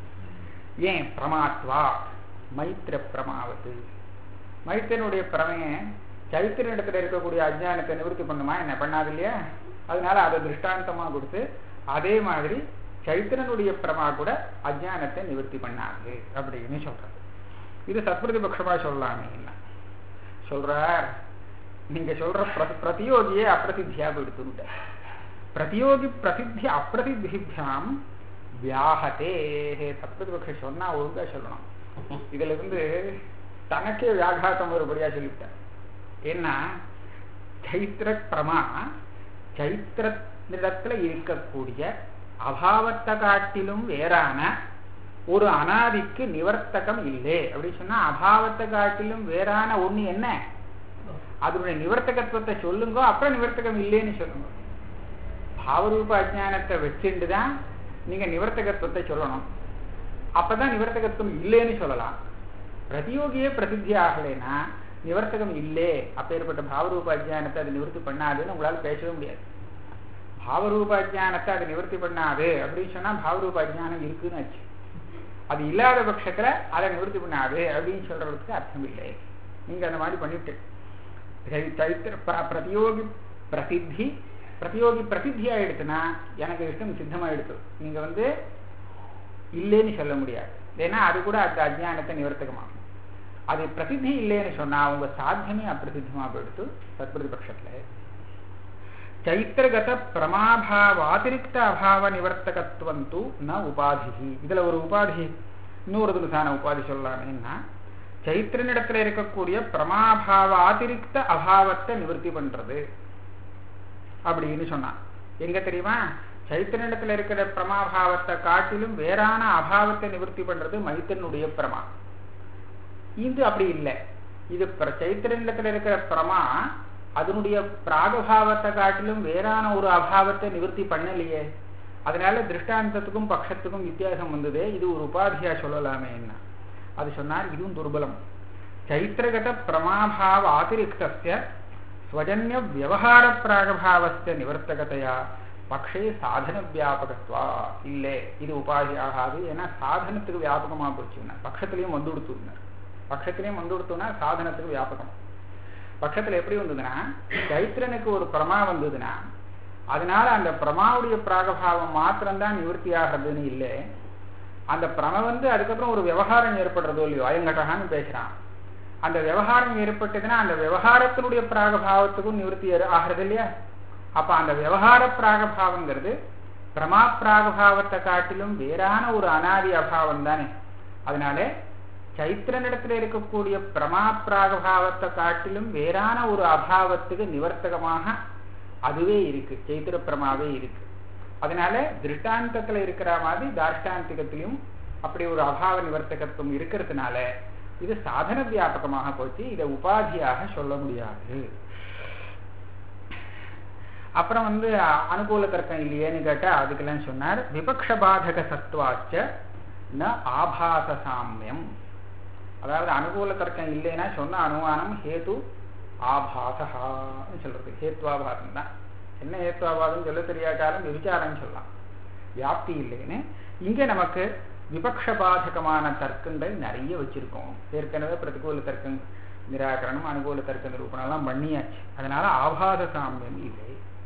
ஏன் பிரமாத்வா மைத்திர பிரமாவது மைத்திரனுடைய பிரமைய சைத்திரனிடத்துல இருக்கக்கூடிய அஜானத்தை நிவர்த்தி பண்ணுமா என்ன பண்ணாது இல்லையா அதனால அதை திருஷ்டாந்தமா கொடுத்து அதே மாதிரி சைத்திரனுடைய பிரமா கூட அஜானத்தை நிவர்த்தி பண்ணாது அப்படின்னு சொல்றது இது சத்பிரதிபக்ஷமா சொல்லலாமே என்ன சொல்றார் நீங்க சொல்ற பிரதியோகியே அப்பிரசித்தியா போயிடுத்து பிரதியோகி பிரசித்தி அப்பிரசித்திபியாம் வியாகத்தே சத்பிரதிபக்ஷம் சொன்னா ஒழுங்கா சொல்லணும் இதுல இருந்து தனக்கே வியாகாத்தம் ஒருபடியா சொல்லிவிட்டார் ஏன்னா சைத்திர பிரமா சைத்திரத்திடத்துல இருக்கக்கூடிய அபாவத்தை காட்டிலும் வேறான ஒரு அனாதிக்கு நிவர்த்தகம் இல்லை அப்படின்னு சொன்னா அபாவத்தை காட்டிலும் வேறான ஒண்ணு என்ன அதனுடைய நிவர்த்தகத்துவத்தை சொல்லுங்க அப்புறம் நிவர்த்தகம் இல்லைன்னு சொல்லுங்க பாவரூப அஜானத்தை வச்சுட்டு தான் நீங்க நிவர்த்தகத்துவத்தை சொல்லணும் அப்பதான் நிவர்த்தகத்துவம் இல்லைன்னு சொல்லலாம் பிரதியோகியே பிரசித்தி ஆகலைன்னா நிவர்த்தகம் இல்லை அப்பேற்பட்ட பாவரூப அஜானத்தை அது நிவர்த்தி பண்ணாதுன்னு உங்களால பேசவே முடியாது பாவரூப அஜானத்தை அது நிவர்த்தி பண்ணாது அப்படின்னு சொன்னா பாவரூப அஜானம் இருக்குன்னு ஆச்சு அது இல்லாத பட்சத்துல அதை நிவர்த்தி பண்ணாது அப்படின்னு சொல்றதுக்கு அர்த்தம் இல்லை நீங்க அந்த மாதிரி பண்ணிட்டு சைத்திர பிரதியோகி பிரசித்தி பிரதியோகி பிரசித்தி ஆயிடுச்சுன்னா எனக்கு இஷ்டம் சித்தமாயிடுச்சு நீங்க வந்து இல்லைன்னு சொல்ல முடியாது ஏன்னா அது கூட அந்த அஜானத்தை நிவர்த்தகமாகும் அது பிரசித்தி இல்லைன்னு சொன்னா உங்க சாத்தியமே அப்பிரசித்தமா போயிடுத்து சத்பிரதிபட்சத்துல சைத்திரகத பிரமாபாவாதிரிக்த அபாவ நிவர்த்தகத்துவம் தூ ந உபாதி இதுல ஒரு உபாதி இன்னொரு துணுசான உபாதி சொல்லலாமேன்னா சைத்திரனிடத்துல இருக்கக்கூடிய பிரமாபாவ ஆதிரிக்த அபாவத்தை நிவர்த்தி பண்றது அப்படின்னு சொன்னான் எங்க தெரியுமா சைத்திரனிடத்துல இருக்கிற பிரமாபாவத்தை காட்டிலும் வேறான அபாவத்தை நிவர்த்தி பண்றது மைத்தனுடைய பிரமா இது அப்படி இல்லை இது சைத்திரனிடத்துல இருக்கிற பிரமா அதனுடைய பிராகபாவத்தை காட்டிலும் வேறான ஒரு அபாவத்தை நிவர்த்தி பண்ணலையே அதனால திருஷ்டாந்தத்துக்கும் பட்சத்துக்கும் வித்தியாசம் வந்தது இது ஒரு உபாதியா சொல்லலாமே என்ன அது சொன்னார் இதுவும் துர்பலம் சைத்திரகத பிரமாபாவ ஆதிரிக்தஸ்ய ஸ்வஜன்ய வியவஹார பிராகபாவஸ்ய நிவர்த்தகதையா பக்ஷே சாதன வியாபகத்வா இல்லை இது உபாதி ஆகாது ஏன்னா சாதனத்துக்கு வியாபகமா போச்சுன்னா பட்சத்திலையும் வந்து கொடுத்துருந்தார் பட்சத்திலையும் வந்து கொடுத்தோம்னா சாதனத்துக்கு வியாபகம் பட்சத்துல எப்படி வந்ததுன்னா சைத்திரனுக்கு ஒரு பிரமா வந்ததுன்னா அதனால அந்த பிரமாவுடைய பிராகபாவம் மாத்திரம்தான் நிவர்த்தி ஆகிறதுன்னு இல்லை அந்த பிரம வந்து அதுக்கப்புறம் ஒரு விவகாரம் ஏற்படுறதோ இல்லையோ அயங்கட்டகான்னு பேசுறான் அந்த விவகாரம் ஏற்பட்டதுன்னா அந்த விவகாரத்தினுடைய பிராகபாவத்துக்கும் நிவர்த்தி ஆகிறது இல்லையா அப்ப அந்த விவகார பிராகபாவங்கிறது பிரமா பிராகபாவத்தை காட்டிலும் வேறான ஒரு அனாதி அபாவம் தானே அதனால சைத்திரனிடத்துல இருக்கக்கூடிய பிரமா பிராகபாவத்தை காட்டிலும் வேறான ஒரு அபாவத்துக்கு நிவர்த்தகமாக அதுவே இருக்கு சைத்திர பிரமாவே இருக்கு அதனால திருஷ்டாந்தத்துல இருக்கிற மாதிரி தாஷ்டாந்திகத்திலையும் அப்படி ஒரு அபாவ நிவர்த்தகத்துவம் இருக்கிறதுனால இது சாதன வியாபகமாக போச்சு இதை உபாதியாக சொல்ல முடியாது அப்புறம் வந்து அனுகூல தர்க்கம் இல்லையேன்னு கேட்டா அதுக்கெல்லாம் சொன்னார் விபக்ஷ பாதக சத்வாச்ச ந ஆபாச சாமியம் அதாவது அனுகூல தர்க்கம் இல்லைன்னா சொன்ன அனுமானம் ஹேது ஆபாசகான்னு சொல்றது ஹேத்வாபாதம் தான் என்ன ஹேத்வாபாதம் சொல்ல தெரியாட்டாலும் விசாரம் சொல்லலாம் வியாப்தி இல்லைன்னு இங்க நமக்கு விபக்ஷபாதகமான தர்க்கங்கள் நிறைய வச்சிருக்கோம் ஏற்கனவே பிரதிகூல தர்க்கம் நிராகரணம் அனுகூல தர்க்க நிரூபணம் எல்லாம் பண்ணியாச்சு அதனால ஆபாத சாமியம் இல்லை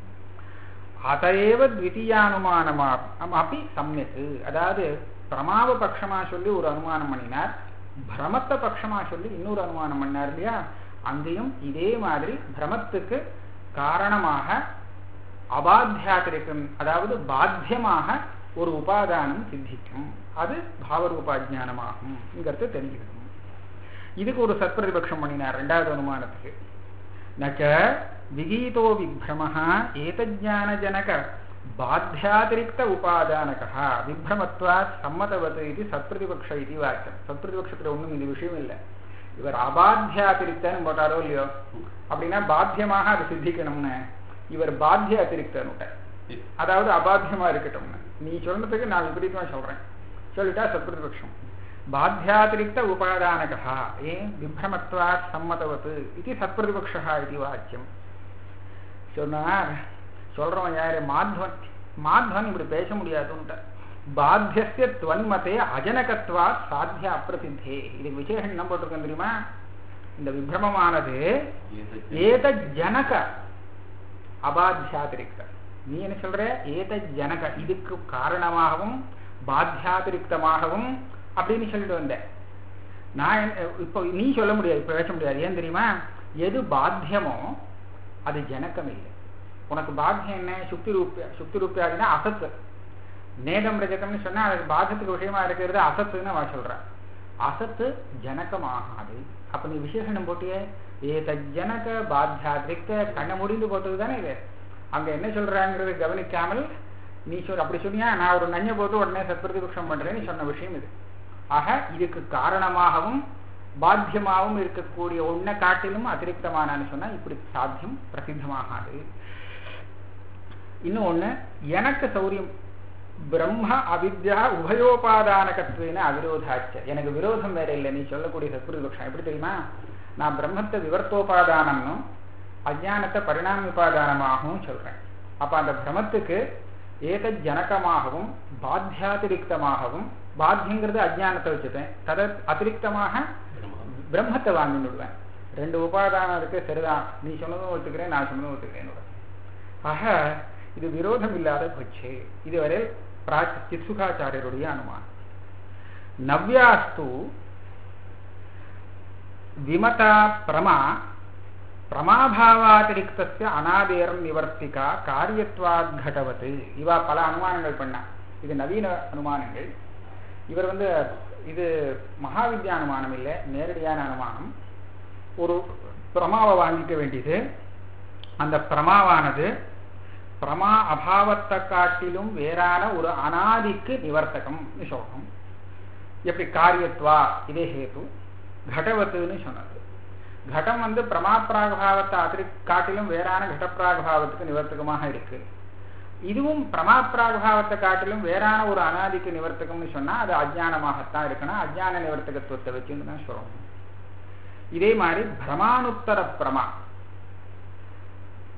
அதையேவ த்விதீயானுமானமா அப்படி சம்யக்கு அதாவது பிரமாவ பட்சமா சொல்லி ஒரு அனுமானம் பண்ணினார் பிரமத்த பட்சமா சொல்லி இன்னொரு அனுமானம் பண்ணார் இல்லையா அங்கேயும் இதே மாதிரி பிரமத்துக்கு காரணமாக அபாத்தியாத்திரிக்கம் அதாவது பாத்தியமாக ஒரு உபாதானம் சித்திக்கும் அது பாவரூபாஜானமாகும் தெரிஞ்சுக்கணும் இதுக்கு ஒரு சத்பிரதிபக்ஷம் பண்ணினார் ரெண்டாவது அனுமானத்துக்கு நச்ச விகீதோ விப்ரம ஏதஜானஜனக பாத்தியாதிரிக்த உபாதானகா விப்ரமத்வாத் சம்மதவத் இது சத்பிரதிபக்ஷ இது வாக்கியம் சத்பிரதிபக்ஷத்துல ஒண்ணும் இந்த விஷயம் இல்லை இவர் அபாத்தியாதிரிக்தன்னு போட்டாரோ இல்லையோ அப்படின்னா பாத்தியமாக அது சித்திக்கணும்னு இவர் பாத்திய அதிரிக்தன்னு அதாவது அபாத்தியமா இருக்கட்டும்னு நீ சொன்னதுக்கு நான் விபரீதமா சொல்றேன் சொல்லிட்டா சத்பிரதிபக்ஷம் பாத்தியாதிரிக்த உபாதானகா ஏன் விப்ரமத்வாத் சம்மதவத் இது சத்பிரதிபக்ஷா இது வாக்கியம் சொன்னார் சொல்றவன் யாரு மாத்வன் மாத்வன் இப்படி பேச முடியாதுன்ட்ட பாத்தியசிய துவன்மதே அஜனகத்வா சாத்திய அப்பிரசித்தே இது விசேஷம் என்ன போட்டிருக்கேன் தெரியுமா இந்த விப்ரமமானது ஏத ஜனக அபாத்தியாதிரிக்த நீ என்ன சொல்ற ஏத ஜனக இதுக்கு காரணமாகவும் பாத்தியாதிரிக்தமாகவும் அப்படின்னு சொல்லிட்டு வந்தேன் நான் இப்போ நீ சொல்ல முடியாது இப்ப பேச முடியாது ஏன் தெரியுமா எது பாத்தியமோ அது ஜனக்கம் இல்லை உனக்கு பாத்தியம் என்ன சுக்தி ரூபியா சுக்தி ரூபியாதினா அசத்து நேதம் ரஜகம்னு சொன்னா அதுக்கு பாத்தியத்துக்கு விஷயமா இருக்கிறது அசத்துன்னு அவன் சொல்றான் அசத்து ஜனகமாகாது அப்ப நீ விசேஷனம் போட்டியே ஏத ஜனக பாத்தியாதிரிக்த கண்ணை முடிந்து போட்டது தானே இது அங்க என்ன சொல்றாங்கிறது கவனிக்காமல் நீ சொல் அப்படி சொன்னியா நான் ஒரு நஞ்ச போட்டு உடனே சத்பிரதிபக்ஷம் பண்றேன்னு சொன்ன விஷயம் இது ஆக இதுக்கு காரணமாகவும் பாத்தியமாகவும் இருக்கக்கூடிய ஒன்றை காட்டிலும் அதிருப்தமானான்னு சொன்னா இப்படி சாத்தியம் பிரசித்தமாகாது இன்னும் ஒண்ணு எனக்கு சௌரியம் பிரம்ம அவித்யா உபயோபாதானகத்துவன அவிரோதாச்ச எனக்கு விரோதம் வேற இல்லை நீ சொல்லக்கூடிய சத்பிரதிபக்ஷம் எப்படி தெரியுமா நான் பிரம்மத்தை விவர்த்தோபாதானம்னும் அஜானத்தை பரிணாம உபாதானமாகவும் சொல்றேன் அப்ப அந்த பிரமத்துக்கு ஏத ஜனகமாகவும் பாத்தியாதிரிக்தமாகவும் பாத்தியங்கிறது அஜானத்தை வச்சுட்டேன் தத அதிரிக்தமாக பிரம்மத்தை வாங்கி விடுவேன் ரெண்டு உபாதானம் இருக்கு சரிதான் நீ சொன்னதும் ஒத்துக்கிறேன் நான் சொன்னதும் ஒத்துக்கிறேன் ஆக இது விரோதம் இல்லாத போச்சு இதுவரை பிராச் சித்சுகாச்சாரியருடைய அனுமானம் நவ்யாஸ்து விமதா பிரமா பிரமாபாவாதிரிக்தஸ்ய அனாதேரம் நிவர்த்திகா காரியத்வாத் கடவத்து இவா பல அனுமானங்கள் பண்ணா இது நவீன அனுமானங்கள் இவர் வந்து இது மகாவித்யா அனுமானம் இல்லை நேரடியான அனுமானம் ஒரு பிரமாவை வாங்கிக்க வேண்டியது அந்த பிரமாவானது பிரமா அபாவத்தை காட்டிலும் வேறான ஒரு அனாதிக்கு நிவர்த்தகம் சொல்லணும் எப்படி காரியத்வா இதே ஹேது கடவத்துன்னு சொன்னது கடம் வந்து பிரமாப்பிராகபாவத்தை அதிரி காட்டிலும் வேறான கடப்பிராகபாவத்துக்கு நிவர்த்தகமாக இருக்கு இதுவும் பிரமாப்பிராகபாவத்தை காட்டிலும் வேறான ஒரு அனாதிக்கு நிவர்த்தகம்னு சொன்னா அது அஜானமாகத்தான் இருக்கணும் அஜான நிவர்த்தகத்துவத்தை வச்சுன்னு தான் சொல்லணும் இதே மாதிரி பிரமானுத்தர பிரமா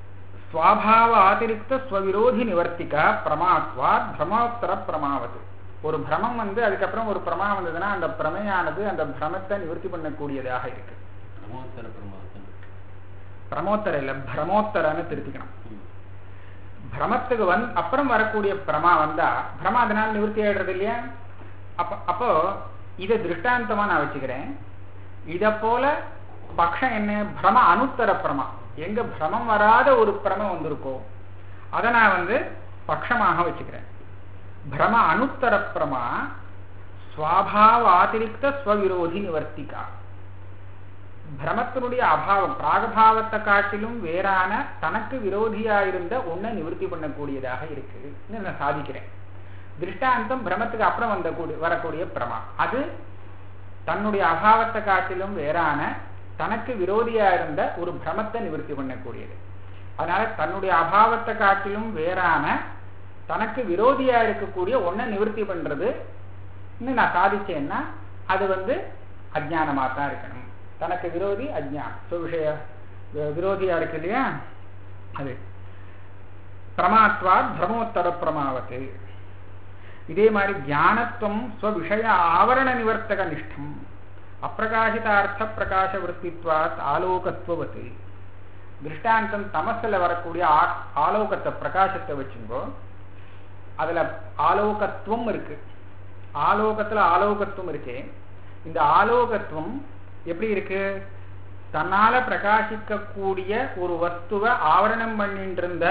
ஸ்வாபாவ ஆதிரிக்த ஸ்வவிரோதி நிவர்த்திகா பிரமாத்வாத் பிரமோத்தர பிரமாவது ஒரு பிரமம் வந்து அதுக்கப்புறம் ஒரு பிரமா வந்ததுன்னா அந்த பிரமையானது அந்த பிரமத்தை நிவர்த்தி பண்ணக்கூடியதாக இருக்கு பிரமோத்தர பிரமாதம் பிரமோத்தர இல்ல பிரமோத்தரன்னு திருத்திக்கணும் பிரமத்துக்கு வந் அப்புறம் வரக்கூடிய பிரமா வந்தா பிரமா அதனால நிவர்த்தி ஆயிடுறது இல்லையா அப்ப அப்போ இதை திருஷ்டாந்தமா நான் வச்சுக்கிறேன் இத போல பக்ஷம் என்ன பிரம அனுத்தர பிரமா எங்க பிரமம் வராத ஒரு பிரமம் வந்திருக்கோ அதை நான் வந்து பக்ஷமாக வச்சுக்கிறேன் பிரம அனுத்தர பிரமா ஸ்வாபாவ ஆதிரிக்த ஸ்வவிரோதி நிவர்த்திகா பிரமத்தினுடைய அபாவம் பிராகபாவத்தை காட்டிலும் வேறான தனக்கு விரோதியாயிருந்த ஒன்றை நிவர்த்தி பண்ணக்கூடியதாக இருக்குன்னு நான் சாதிக்கிறேன் திருஷ்டாந்தம் பிரமத்துக்கு அப்புறம் வந்த கூடிய வரக்கூடிய பிரமா அது தன்னுடைய அபாவத்தை காட்டிலும் வேறான தனக்கு விரோதியா இருந்த ஒரு பிரமத்தை நிவர்த்தி பண்ணக்கூடியது அதனால தன்னுடைய அபாவத்தை காட்டிலும் வேறான தனக்கு விரோதியா இருக்கக்கூடிய ஒன்றை நிவர்த்தி பண்றது நான் சாதிச்சேன்னா அது வந்து அஜ்ஞானமா தான் இருக்கணும் தனக்கு விரோதி அஜ்ஞானம் சுவிஷய விரோதியா இருக்கு இல்லையா அது பிரமாத்வா பிரமோத்தர பிரமாவத்து இதே மாதிரி தியானத்துவம் ஸ்வவிஷய ஆவரண நிவர்த்தக நிஷ்டம் அப்பிரகாசிதார்த்த பிரகாச விற்பித்வாத் ஆலோகத்துவத்து திருஷ்டாந்தம் தமசில் வரக்கூடிய ஆலோகத்தை பிரகாசத்தை வச்சுங்கோ அதுல ஆலோகத்துவம் இருக்கு ஆலோகத்துல ஆலோகத்துவம் இருக்கே இந்த ஆலோகத்துவம் எப்படி இருக்கு தன்னால பிரகாசிக்கக்கூடிய ஒரு வஸ்துவை ஆவரணம் பண்ணிட்டு இருந்த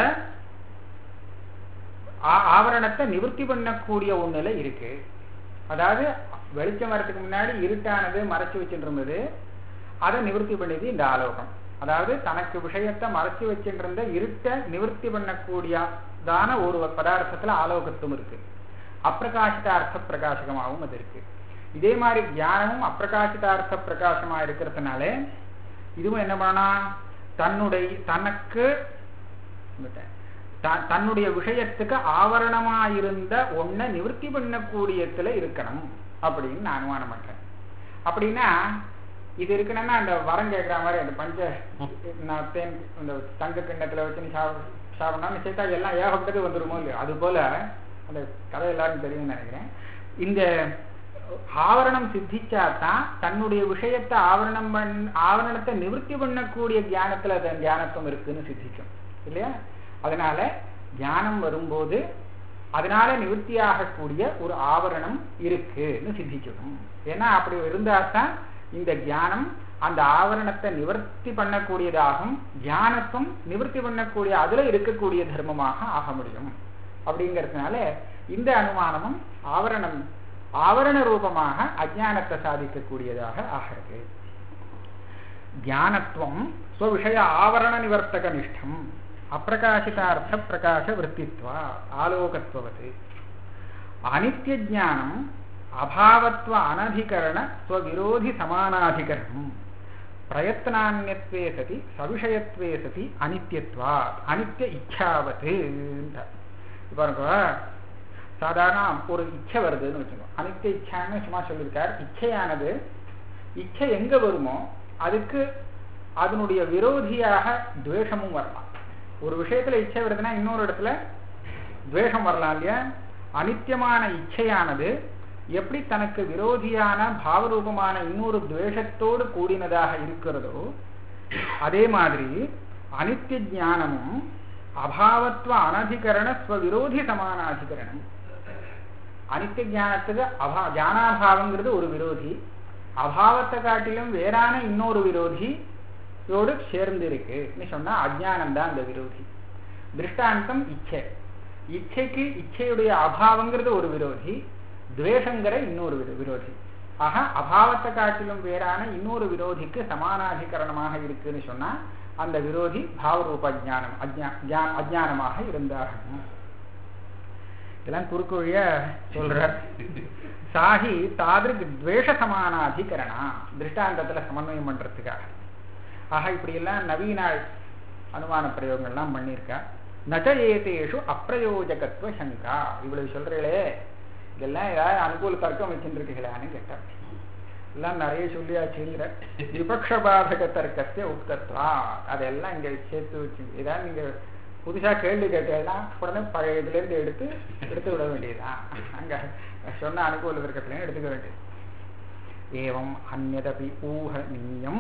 ஆவரணத்தை நிவர்த்தி பண்ணக்கூடிய ஒண்ணுல இருக்கு அதாவது வெளிச்சம் வரத்துக்கு முன்னாடி இருட்டானது மறைச்சு வச்சுட்டு இருந்தது அதை நிவர்த்தி பண்ணியது இந்த ஆலோகம் அதாவது தனக்கு விஷயத்தை மறைச்சு வச்சுட்டு இருந்த இருட்டை நிவர்த்தி பண்ணக்கூடியதான ஒரு பதார்த்தத்துல ஆலோகத்துவம் இருக்கு அப்பிரகாசித அர்த்த பிரகாசகமாகவும் அது இருக்கு இதே மாதிரி தியானமும் அப்பிரகாசிதார்த்த பிரகாசமா இருக்கிறதுனால இதுவும் என்ன பண்ணா தன்னுடைய தனக்கு தன்னுடைய விஷயத்துக்கு ஆவரணமா இருந்த ஒன்ன நிவர்த்தி பண்ணக்கூடியத்துல இருக்கணும் அப்படின்னு நான் அனுமானம் பண்றேன் அப்படின்னா இது இருக்கணும்னா அந்த வரம் கேட்கிற மாதிரி அந்த பஞ்ச நான் தேன் இந்த தங்க கிண்ணத்துல வச்சு நீ சாப்பிடணும் சேர்த்தா எல்லாம் ஏகப்பட்டது வந்துருமோ இல்லையோ அது போல அந்த கதை எல்லாரும் தெரியும்னு நினைக்கிறேன் இந்த ஆவரணம் சித்திச்சாதான் தன்னுடைய விஷயத்தை ஆவரணம் பண் ஆவரணத்தை நிவர்த்தி பண்ணக்கூடிய தியானத்துல அந்த தியானத்துவம் இருக்குன்னு சித்திக்கும் இல்லையா அதனால தியானம் வரும்போது அதனால நிவர்த்தியாகக்கூடிய ஒரு ஆவரணம் இருக்குன்னு சித்திக்கணும் ஏன்னா அப்படி இருந்தா தான் இந்த தியானம் அந்த ஆவரணத்தை நிவர்த்தி பண்ணக்கூடியதாகும் தியானத்தும் நிவர்த்தி பண்ணக்கூடிய அதுல இருக்கக்கூடிய தர்மமாக ஆக முடியும் அப்படிங்கிறதுனால இந்த அனுமானமும் ஆவரணம் ஆவரண ரூபமாக அஜானத்தை சாதிக்கக்கூடியதாக ஆகிறது தியானத்துவம் ஸ்வவிஷய ஆவரண நிவர்த்தக நிஷ்டம் அப்பிரகாசிதார்த்த பிரகாச விற்பித்வா ஆலோகத்துவது அனித்ய ஜானம் அபாவத்வ அனதிகரண ஸ்வவிரோதி சமானாதிகரணம் பிரயத்னான்யத்வே சதி சவிஷயத்வே சதி அனித்யத்வா அனித்ய இச்சாவத்து பாருங்க சாதாரண ஒரு இச்சை வருதுன்னு வச்சுக்கோ அனித்திய இச்சான்னு சும்மா சொல்லியிருக்கார் இச்சையானது இச்சை எங்க வருமோ அதுக்கு அதனுடைய விரோதியாக துவேஷமும் வரலாம் ஒரு விஷயத்துல இச்சை வருதுன்னா இன்னொரு இடத்துல துவேஷம் வரலாம் இல்லையா அனித்தியமான இச்சையானது எப்படி தனக்கு விரோதியான பாவரூபமான இன்னொரு துவேஷத்தோடு கூடினதாக இருக்கிறதோ அதே மாதிரி அனித்திய ஞானமும் அபாவத்வ அனதிகரண ஸ்வவிரோதி சமானாதிகரணம் அனித்திய ஞானத்துக்கு அபா ஞானாபாவங்கிறது ஒரு விரோதி அபாவத்தை காட்டிலும் வேறான இன்னொரு விரோதியோடு சேர்ந்து இருக்குன்னு சொன்னா அஜானம் தான் அந்த விரோதி திருஷ்டாந்தம் இச்சை இச்சைக்கு இச்சையுடைய அபாவங்கிறது ஒரு விரோதி துவேஷங்கிற இன்னொரு விரோதி ஆக அபாவத்தை காட்டிலும் வேறான இன்னொரு விரோதிக்கு சமானாதிகரணமாக இருக்குன்னு சொன்னா அந்த விரோதி பாவரூப ஜானம் அஜானமாக இருந்தாகணும் இதெல்லாம் குறுக்கு வழிய சொல்ற சாகி தாதிருக்கு துவேஷ சமானாதிகரணா திருஷ்டாந்தத்துல சமன்வயம் பண்றதுக்காக ஆக இப்படி எல்லாம் நவீன அனுமான பிரயோகங்கள்லாம் பண்ணியிருக்கா நச்ச ஏதேஷு அப்பிரயோஜகத்துவ சங்கா இவ்வளவு சொல்றீங்களே இதெல்லாம் ஏதாவது அனுகூல தர்க்கம் வச்சுருக்கீங்களான்னு கேட்டார் எல்லாம் நிறைய சொல்லியாச்சுங்கிற விபக்ஷபாதக தர்க்கத்தை உக்தத்வா அதெல்லாம் இங்க சேர்த்து வச்சு ஏதாவது நீங்க புதுசா கேள்வி கேட்டேன்னா உடனே பழைய இதுல இருந்து எடுத்து எடுத்து விட வேண்டியதுதான் அங்க சொன்ன அனுகூல விருக்கத்துல எடுத்துக்க வேண்டியது ஏவம் அந்நதபி ஊகனீயம்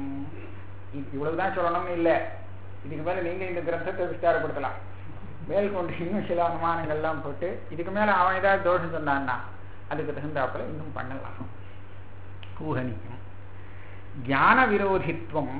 இ- இவ்வளவுதான் சொல்லணும்னு இல்லை இதுக்கு மேல நீங்க இந்த கிரந்தத்தை விஸ்தாரப்படுத்தலாம் மேற்கொண்டு இன்னும் சில அனுமானங்கள்லாம் போட்டு இதுக்கு மேல அவன் ஏதாவது தோஷம் சொன்னான்னா அதுக்கு தகுந்தாப்புல இன்னும் பண்ணலாம் ஊகனீயம் ஞான விரோதித்வம்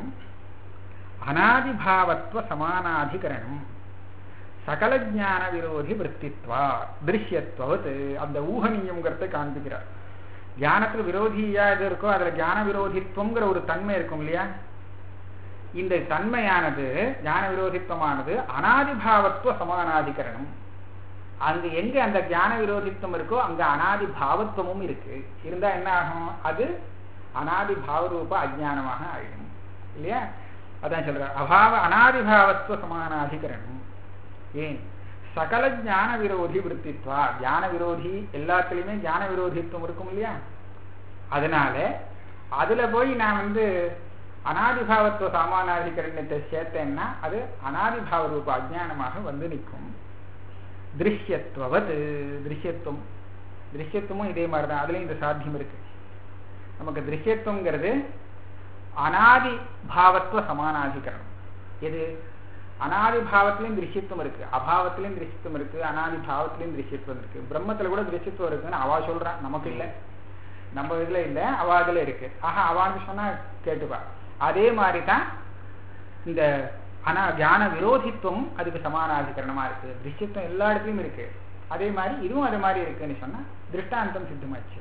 அனாதிபாவத்வ சமானாதிகரணம் சகல ஞான விரோதி விற்த்தித்வா திருஷ்யத்வத் அந்த ஊகனீயம்ங்கிறத காண்பிக்கிறார் ஞானத்துல விரோதியா எது இருக்கோ அதுல ஞான விரோதித்துவங்கிற ஒரு தன்மை இருக்கும் இல்லையா இந்த தன்மையானது ஞான விரோதித்துவமானது அனாதிபாவத்துவ சமானாதிகரணம் அங்க எங்க அந்த ஞான விரோதித்துவம் இருக்கோ அங்க அனாதி பாவத்துவமும் இருக்கு இருந்தா என்ன ஆகும் அது அனாதி பாவரூப அஜானமாக ஆயிடும் இல்லையா அதான் சொல்ற அபாவ அனாதிபாவத்துவ சமானாதிகரணம் ஏன் சகல ஞான விரோதி விற்த்தித்வா ஞான விரோதி எல்லாத்துலயுமே ஞான விரோதித்துவம் இருக்கும் இல்லையா அதனால அதுல போய் நான் வந்து அனாதிபாவத்துவ சாமானாதிகரணத்தை சேர்த்தேன்னா அது அனாதிபாவ ரூப அஜானமாக வந்து நிற்கும் திருஷ்யத்துவது திருஷ்யத்துவம் திருஷ்யத்துவமும் இதே மாதிரி தான் அதுலயும் இந்த சாத்தியம் இருக்கு நமக்கு திருஷ்யத்துவங்கிறது அனாதி பாவத்துவ சமானாதிகரணம் எது அனாதி பாவத்திலையும் திருஷ்யத்துவம் இருக்கு அபாவத்திலையும் திருஷ்யத்துவம் இருக்கு அனாதி பாவத்திலையும் திருஷ்யத்துவம் இருக்கு பிரம்மத்துல கூட திருஷ்யத்துவம் இருக்குன்னு அவா சொல்றான் நமக்கு இல்ல நம்ம இதுல இல்ல அவா இதுல இருக்கு ஆஹா அவான்னு சொன்னா கேட்டுப்பா அதே மாதிரி தான் இந்த ஆனா தியான விரோதித்துவம் அதுக்கு சமானாதிகரணமா இருக்கு திருஷ்யத்துவம் எல்லா இடத்துலயும் இருக்கு அதே மாதிரி இதுவும் அதே மாதிரி இருக்குன்னு சொன்னா திருஷ்டாந்தம் சித்தமாச்சு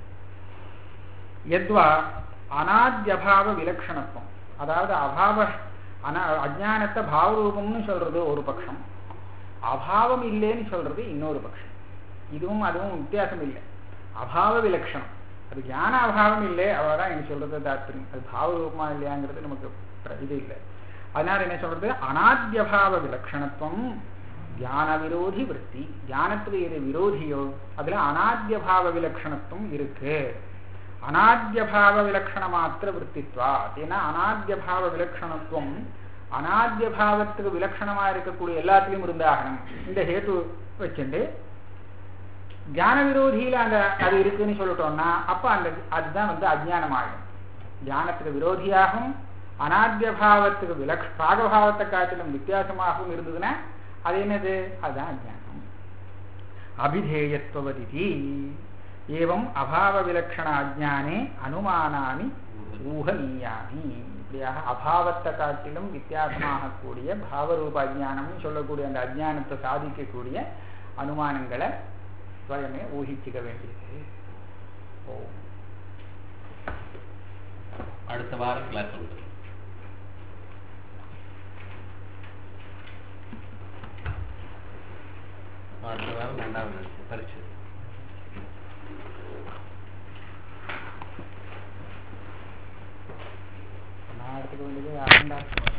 எத்வா அனாத்யபாவ விலக்ஷணத்துவம் அதாவது அபாவ அனா அஜானத்தை பாவரூபம்னு சொல்றது ஒரு பட்சம் அபாவம் இல்லைன்னு சொல்றது இன்னொரு பட்சம் இதுவும் அதுவும் வித்தியாசம் இல்லை அபாவ விலக்ஷணம் அது ஞான அபாவம் இல்லை அவ்வளவுதான் என்ன சொல்றது தாத்பரியம் அது பாவரூபமா இல்லையாங்கிறது நமக்கு பிர- இது இல்லை அதனால என்ன சொல்றது அனாத்யபாவ விலக்ஷணத்துவம் ஞான விரோதி விற்பி ஞானத்துல எது விரோதியோ அதுல அனாத்யபாவ விலக்ஷணத்துவம் இருக்கு அனாத்யபாவ விலக்ஷண மாத்திர விற்த்தித்வா ஏன்னா அனாத்யபாவ விலக்ஷணத்துவம் அனாத்யபாவத்துக்கு விலக்ஷணமா இருக்கக்கூடிய எல்லாத்துலயும் இருந்தாகணும் இந்த ஹேத்து வச்சுட்டு ஞான விரோதியில அந்த அது இருக்குன்னு சொல்லிட்டோம்னா அப்ப அந்த அதுதான் வந்து அஜ்ஞானம் ஆகும் ஞானத்துக்கு விரோதியாகவும் அனாத்யபாவத்துக்கு விலக் பாகபாவத்தை காட்டிலும் வித்தியாசமாகவும் இருந்ததுன்னா அது என்னது அதுதான் அஜ்ஞானம் அபிதேயத்துவதிதி ஏவம் அபாவ விலக்ஷண அஜானே அனுமானானி ஊகனீயானி இப்படியாக அபாவத்தை காட்டிலும் வித்தியாசமாக கூடிய பாவரூப அஜானம்னு சொல்லக்கூடிய அந்த அஜானத்தை சாதிக்கக்கூடிய அனுமானங்களை ஸ்வயமே ஊகிச்சுக்க வேண்டியது ஓம் அடுத்த வாரம் கிளாஸ் உண்டு அடுத்த வாரம் ரெண்டாவது பரீட்சை நான் எடுத்துக்க வேண்டியது இரண்டாம்